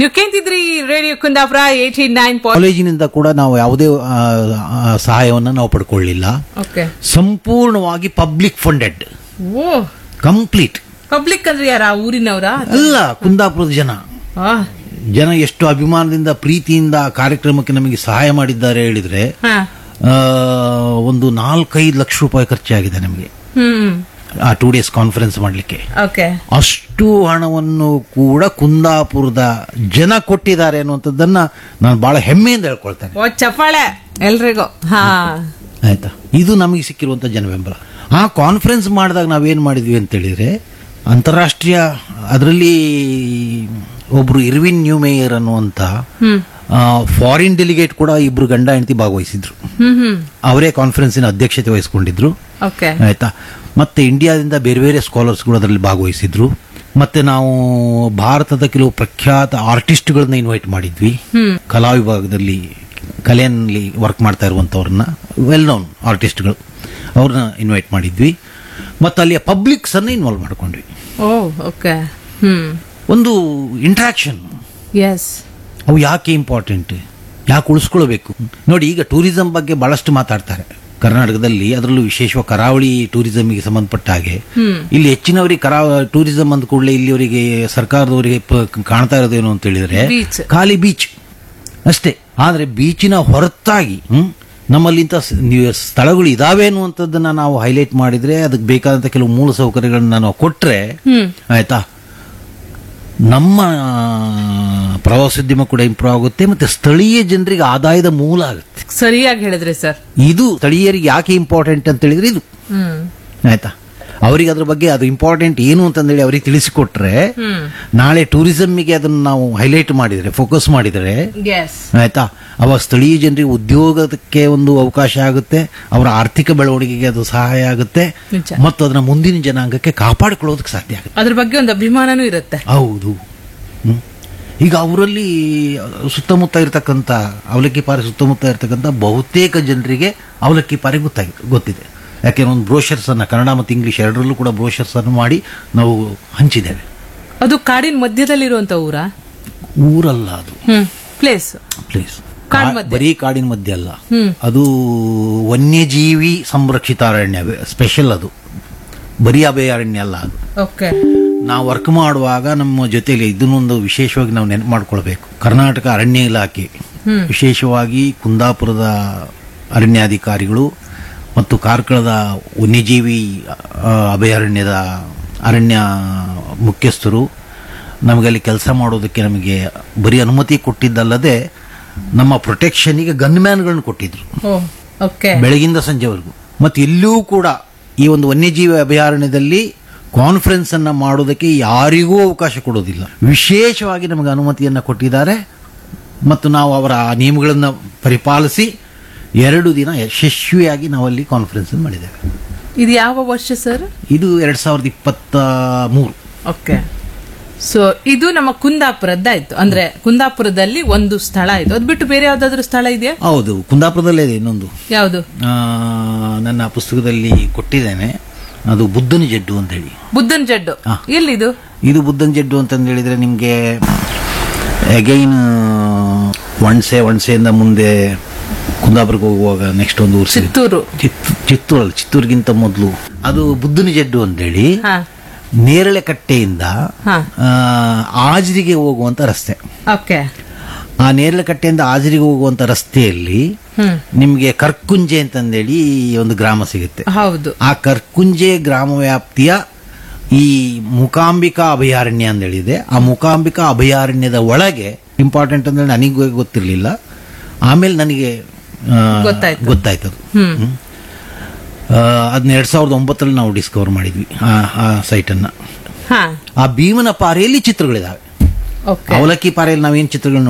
ನೀವು ಕೇಂತಿದ್ರಿ radio Kundapura eighty nine point ಕಾಲೇಜಿನಿಂದ ಕೂಡ ನಾವು ಯಾವುದೇ ಆ, ಆ, ಸಹಾಯವನ್ನು ನಾವು ಪಡ್ಕೊಳ್ಳಿಲ್ಲ ಓಕೆ ಸಂಪೂರ್ಣವಾಗಿ public funded oh complete public ಅಂದ್ರೆ ಯಾರ ಆ ಊರಿನವರ ಅಲ್ಲ ಕುಂದಾಪುರದ ಜನ ಆ, ಜನ ಎಷ್ಟು ಅಭಿಮಾನದಿಂದ ಪ್ರೀತಿಯಿಂದ ಆ ಕಾರ್ಯಕ್ರಮಕ್ಕೆ ನಮಗೆ ಸಹಾಯ ಮಾಡಿದ್ದಾರೆ ಹೇಳಿದ್ರೆ ಹಾ. ಆ, ಒಂದು ನಾಲ್ಕೈದು ಲಕ್ಷ ರೂಪಾಯಿ ಖರ್ಚಾಗಿದೆ ನಮಗೆ ಹ್ಮ್ ಆ ಟೂ ಡೇಸ್ ಕಾನ್ಫರೆನ್ಸ್ ಮಾಡಲಿಕ್ಕೆ ಓಕೆ ಅಷ್ಟು ಹಣವನ್ನು ಕೂಡ ಕುಂದಾಪುರದ ಜನ ಕೊಟ್ಟಿದ್ದಾರೆ ಅನ್ನುವಂಥದ್ದನ್ನ ನಾನು ಬಹಳ ಹೆಮ್ಮೆಯಿಂದ ಹೇಳ್ಕೊಳ್ತೇನೆ ಓ ಚಪ್ಪಾಳೆ ಎಲ್ರಿಗೂ ಹಾ ಆಯ್ತಾ ಇದು ನಮಗೆ ಸಿಕ್ಕಿರುವಂಥ ಜನಬೆಂಬಲ ಆ ಕಾನ್ಫರೆನ್ಸ್ ಮಾಡಿದಾಗ ನಾವೇನು ಮಾಡಿದ್ವಿ ಅಂತ ಹೇಳಿದ್ರೆ ಅಂತಾರಾಷ್ಟ್ರೀಯ ಅದರಲ್ಲಿ ಒಬ್ರು ಇರ್ವಿನ್ ನ್ಯೂ ಮೇಯರ್ ಅನ್ನುವಂಥ ಫಾರಿನ್ ಡೆಲಿಗೇಟ್ ಕೂಡ ಇಬ್ರು ಗಂಡ ಹೆಂಡತಿ ಭಾಗವಹಿಸಿದ್ರು ಹ್ಮ್ ಹ್ಮ್ ಅವರೇ ಕಾನ್ಫರೆನ್ಸಿನ ಅಧ್ಯಕ್ಷತೆ ವಹಿಸಿಕೊಂಡಿದ್ರು ಓಕೆ ಆಯ್ತಾ ಮತ್ತೆ ಇಂಡಿಯಾದಿಂದ ಬೇರೆ ಬೇರೆ ಸ್ಕಾಲರ್ಸ್ಗಳು ಅದರಲ್ಲಿ ಭಾಗವಹಿಸಿದ್ರು ಮತ್ತೆ ನಾವು ಭಾರತದ ಕೆಲವು ಪ್ರಖ್ಯಾತ ಆರ್ಟಿಸ್ಟ್ಗಳನ್ನ ಇನ್ವೈಟ್ ಮಾಡಿದ್ವಿ ಕಲಾ ವಿಭಾಗದಲ್ಲಿ ಕಲೆಯಲ್ಲಿ ವರ್ಕ್ ಮಾಡ್ತಾ ಇರುವಂತವ್ರನ್ನ ವೆಲ್ ನೋನ್ ಆರ್ಟಿಸ್ಟ್ಗಳು ಅವ್ರನ್ನ ಇನ್ವೈಟ್ ಮಾಡಿದ್ವಿ ಮತ್ತೆ ಅಲ್ಲಿಯ ಪಬ್ಲಿಕ್ಸ್ ಅನ್ನ ಇನ್ವಾಲ್ವ್ ಮಾಡ್ಕೊಂಡ್ವಿ ಓ ಓಕೆ ಹ್ಮ್ ಒಂದು ಇಂಟ್ರಾಕ್ಷನ್ ಎಸ್ ಅವು ಯಾಕೆ ಇಂಪಾರ್ಟೆಂಟ್ ಯಾಕೆ ಉಳಿಸ್ಕೊಳ್ಬೇಕು ನೋಡಿ ಈಗ ಟೂರಿಸಂ ಬಗ್ಗೆ ಬಹಳಷ್ಟು ಮಾತಾಡ್ತಾರೆ ಕರ್ನಾಟಕದಲ್ಲಿ ಅದರಲ್ಲೂ ವಿಶೇಷವಾಗಿ ಕರಾವಳಿ ಟೂರಿಸಂಗೆ ಸಂಬಂಧಪಟ್ಟ ಹಾಗೆ ಇಲ್ಲಿ ಹೆಚ್ಚಿನವರಿಗೆ ಕರಾ ಟೂರಿಸಂ ಅಂದ ಕೂಡಲೇ ಇಲ್ಲಿವರಿಗೆ ಸರ್ಕಾರದವರಿಗೆ ಪ- ಕಾಣ್ತಾ ಇರೋದೇನು ಅಂತ ಹೇಳಿದ್ರೆ Beach. ಖಾಲಿ ಬೀಚ್ ಅಷ್ಟೇ ಆದ್ರೆ ಬೀಚಿನ ಹೊರತಾಗಿ ಹ್ಮ್, ನಮ್ಮಲ್ಲಿ ಇಂಥ ಸ- ನೀವು ಸ್ಥಳಗಳು ಇದಾವೆ ಅನ್ನುವಂಥದ್ದನ್ನ ನಾವು ಹೈಲೈಟ್ ಮಾಡಿದ್ರೆ ಅದಕ್ಕೆ ಬೇಕಾದಂತ ಕೆಲವು ಮೂಲ ಸೌಕರ್ಯಗಳನ್ನ ನಾವು ಕೊಟ್ರೆ ಆಯ್ತಾ ನಮ್ಮ ಪ್ರವಾಸೋದ್ಯಮ ಕೂಡ ಇಂಪ್ರೂವ್ ಆಗುತ್ತೆ ಮತ್ತೆ ಸ್ಥಳೀಯ ಜನರಿಗೆ ಆದಾಯದ ಮೂಲ ಆಗುತ್ತೆ ಸರಿಯಾಗಿ ಹೇಳಿದ್ರಿ ಸರ್ ಇದು ಸ್ಥಳೀಯರಿಗೆ ಯಾಕೆ ಇಂಪಾರ್ಟೆಂಟ್ ಅಂತ ಹೇಳಿದ್ರೆ ಇದು ಹ್ಮ್ ಆಯ್ತಾ ಅವರಿಗೆ ಅದ್ರ ಬಗ್ಗೆ ಅದು ಇಂಪಾರ್ಟೆಂಟ್ ಏನು ಅಂತಂದೇಳಿ ಅವರಿಗೆ ತಿಳಿಸಿಕೊಟ್ರೆ ನಾಳೆ ಟೂರಿಸಂಗೆ ಅದನ್ನು ನಾವು ಹೈಲೈಟ್ ಮಾಡಿದರೆ ಫೋಕಸ್ ಮಾಡಿದರೆ ಎಸ್ ಆಯ್ತಾ ಅವಾಗ ಸ್ಥಳೀಯ ಜನರಿಗೆ ಉದ್ಯೋಗಕ್ಕೆ ಒಂದು ಅವಕಾಶ ಆಗುತ್ತೆ ಅವರ ಆರ್ಥಿಕ ಬೆಳವಣಿಗೆಗೆ ಅದು ಸಹಾಯ ಆಗುತ್ತೆ ನಿಜ. ಮತ್ತು ಅದನ್ನ ಮುಂದಿನ ಜನಾಂಗಕ್ಕೆ ಕಾಪಾಡಿಕೊಳ್ಳೋದಕ್ಕೆ ಸಾಧ್ಯ ಆಗುತ್ತೆ ಅದ್ರ ಬಗ್ಗೆ ಒಂದು ಅಭಿಮಾನನೂ ಇರುತ್ತೆ ಹೌದು ಹ್ಮ್. ಈಗ ಅವರಲ್ಲಿ ಸುತ್ತಮುತ್ತ ಇರತಕ್ಕಂಥ ಅವಲಕ್ಕಿ ಪಾರೆ ಸುತ್ತಮುತ್ತ ಇರತಕ್ಕಂಥ ಬಹುತೇಕ ಜನರಿಗೆ ಅವಲಕ್ಕಿ ಪಾರೆ ಗೊತ್ತಾಗಿ ಗೊತ್ತಿದೆ ಯಾಕೆಂದ್ರೆ ಒಂದು ಬ್ರೋಷರ್ಸ್ ಅನ್ನ ಕನ್ನಡ ಮತ್ತು ಇಂಗ್ಲಿಷ್ ಎರಡರಲ್ಲೂ ಕೂಡ ಬ್ರೋಷರ್ಸ್ ಅನ್ನು ಮಾಡಿ ನಾವು ಹಂಚಿದ್ದೇವೆ ಅದು ಕಾಡಿನ ಮಧ್ಯದಲ್ಲಿರುವಂತ ಊರ ಊರಲ್ಲ ಅದು ಹ್ಮ್ ಪ್ಲೇಸ್ ಪ್ಲೇಸ್ ಕಾಡ್ ಮಧ್ಯೆ. ಬರೀ ಕಾಡಿನ ಮಧ್ಯೆ ಅಲ್ಲ ಅದು ವನ್ಯಜೀವಿ ಸಂರಕ್ಷಿತ ಅರಣ್ಯ ಸ್ಪೆಷಲ್ ಅದು ಬರೀ ಅಭಯಾರಣ್ಯ ಅಲ್ಲ ಅದು ಓಕೆ ನಾವು ವರ್ಕ್ ಮಾಡುವಾಗ ನಮ್ಮ ಜೊತೆಲಿ ಇದನ್ನೊಂದು ವಿಶೇಷವಾಗಿ ನಾವು ನೆನಪು ಮಾಡ್ಕೊಳ್ಬೇಕು ಕರ್ನಾಟಕ ಅರಣ್ಯ ಇಲಾಖೆ ವಿಶೇಷವಾಗಿ ಕುಂದಾಪುರದ ಅರಣ್ಯಾಧಿಕಾರಿಗಳು ಮತ್ತು ಕಾರ್ಕಳದ ವನ್ಯಜೀವಿ ಆ, ಅಭಯಾರಣ್ಯದ ಅರಣ್ಯ ಮುಖ್ಯಸ್ಥರು ನಮಗಲ್ಲಿ ಕೆಲಸ ಮಾಡೋದಕ್ಕೆ ನಮಗೆ ಬರೀ ಅನುಮತಿ ಕೊಟ್ಟಿದ್ದಲ್ಲದೆ ನಮ್ಮ ಪ್ರೊಟೆಕ್ಷನ್ಗೆ ಗನ್ಮ್ಯಾನ್ಗಳನ್ನ ಕೊಟ್ಟಿದ್ರು ಓ ಓಕೆ ಬೆಳಗಿಂದ ಸಂಜೆವರೆಗೂ ಮತ್ತು ಇಲ್ಲೂ ಕೂಡ ಈ ಒಂದು ವನ್ಯಜೀವಿ ಅಭಯಾರಣ್ಯದಲ್ಲಿ ಕಾನ್ಫರೆನ್ಸ್ ಅನ್ನ ಮಾಡೋದಕ್ಕೆ ಯಾರಿಗೂ ಅವಕಾಶ ಕೊಡೋದಿಲ್ಲ ವಿಶೇಷವಾಗಿ ನಮಗೆ ಅನುಮತಿಯನ್ನ ಕೊಟ್ಟಿದ್ದಾರೆ ಮತ್ತು ನಾವು ಅವರ ಆ ನಿಯಮಗಳನ್ನು ಪರಿಪಾಲಿಸಿ ಎರಡು ದಿನ ಯಶಸ್ವಿಯಾಗಿ ನಾವಲ್ಲಿ ಕಾನ್ಫರೆನ್ಸ್ ಮಾಡಿದ್ದೇವೆ ಇದು ಯಾವ ವರ್ಷ ಸರ್ ಇದು ಎರಡ್ ಸಾವಿರದ ಇಪ್ಪತ್ತ ಮೂರು ಓಕೆ ಸೊ ಇದು ನಮ್ಮ ಕುಂದಾಪುರದ್ದಾಯ್ತು ಅಂದ್ರೆ ಕುಂದಾಪುರದಲ್ಲಿ ಒಂದು ಸ್ಥಳ ಆಯ್ತು ಅದ್ ಬಿಟ್ಟು ಬೇರೆ ಯಾವ್ದಾದ್ರು ಸ್ಥಳ ಇದೆಯಾ ಹೌದು ಕುಂದಾಪುರದಲ್ಲೇ ಇದೆ ಇನ್ನೊಂದು ಯಾವುದು ಆ, ನನ್ನ ಪುಸ್ತಕದಲ್ಲಿ ಕೊಟ್ಟಿದ್ದೇನೆ ಅದು ಬುದ್ಧನ ಜಡ್ಡು ಅಂತ ಹೇಳಿ ಬುದ್ಧನ್ ಜಡ್ಡು ಹಾ. ಎಲ್ಲಿದು ಇದು ಬುದ್ಧನ್ ಜಡ್ಡು ಅಂತಂದು ಹೇಳಿದ್ರೆ ನಿಮಗೆ ಅಗೈನ್ ಒಣಸೆ ಒಣಸೆಯಿಂದ ಮುಂದೆ ಕುಂದಾಪುರಕ್ಕೆ ಹೋಗುವಾಗ ನೆಕ್ಸ್ಟ್ ಒಂದು ಊರು ಸಿಗುತ್ತೆ ಚಿತ್ತೂರು ಚಿತ್- ಚಿತ್ತೂರಲ್ಲ ಚಿತ್ತೂರಿಗಿಂತ ಮೊದಲು ಅದು ಬುದ್ಧನ ಜಡ್ಡು ಅಂತೇಳಿ ಹಾ ನೇರಳೆ ಕಟ್ಟೆಯಿಂದ ಹಾ. ಆ, ಆಜರಿಗೆ ಹೋಗುವಂತ ರಸ್ತೆ ಓಕೆ ಆ ನೇರಳೆ ಕಟ್ಟೆಯಿಂದ ಆಜರಿಗೆ ಹೋಗುವಂತ ರಸ್ತೆಯಲ್ಲಿ ಹ್ಮ್ ನಿಮಗೆ ಕರ್ಕುಂಜೆ ಅಂತಂದೇಳಿ ಒಂದು ಗ್ರಾಮ ಸಿಗುತ್ತೆ ಹೌದು ಆ ಕರ್ಕುಂಜೆ ಗ್ರಾಮ ವ್ಯಾಪ್ತಿಯ ಈ ಮುಕಾಂಬಿಕಾ ಅಭಯಾರಣ್ಯ ಅಂತ ಹೇಳಿದೆ ಆ ಮುಕಾಂಬಿಕಾ ಅಭಯಾರಣ್ಯದ ಒಳಗೆ ಇಂಪಾರ್ಟೆಂಟ್ ಅಂದ್ರೆ ನನಗೆ ಗೊತ್ತಿರಲಿಲ್ಲ ಆಮೇಲೆ ನನಗೆ ಆ, ಗೊತ್ತಾಯ್ತು. ಗೊತ್ತಾಯ್ತದು ಹ್ಮ್ ಅದನ್ನ ಎರಡ್ ಸಾವಿರದ ಒಂಬತ್ತರಲ್ಲಿ ನಾವು ಡಿಸ್ಕವರ್ ಮಾಡಿದ್ವಿ ಆ ಆ ಸೈಟನ್ನ ಹಾ ಆ ಭೀಮನ ಪಾರೆಯಲ್ಲಿ ಚಿತ್ರಗಳಿದಾವೆ ಓಕೆ ಅವಲಕ್ಕಿ ಪಾರೆಯಲ್ಲಿ ನಾವೇನು ಚಿತ್ರಗಳನ್ನ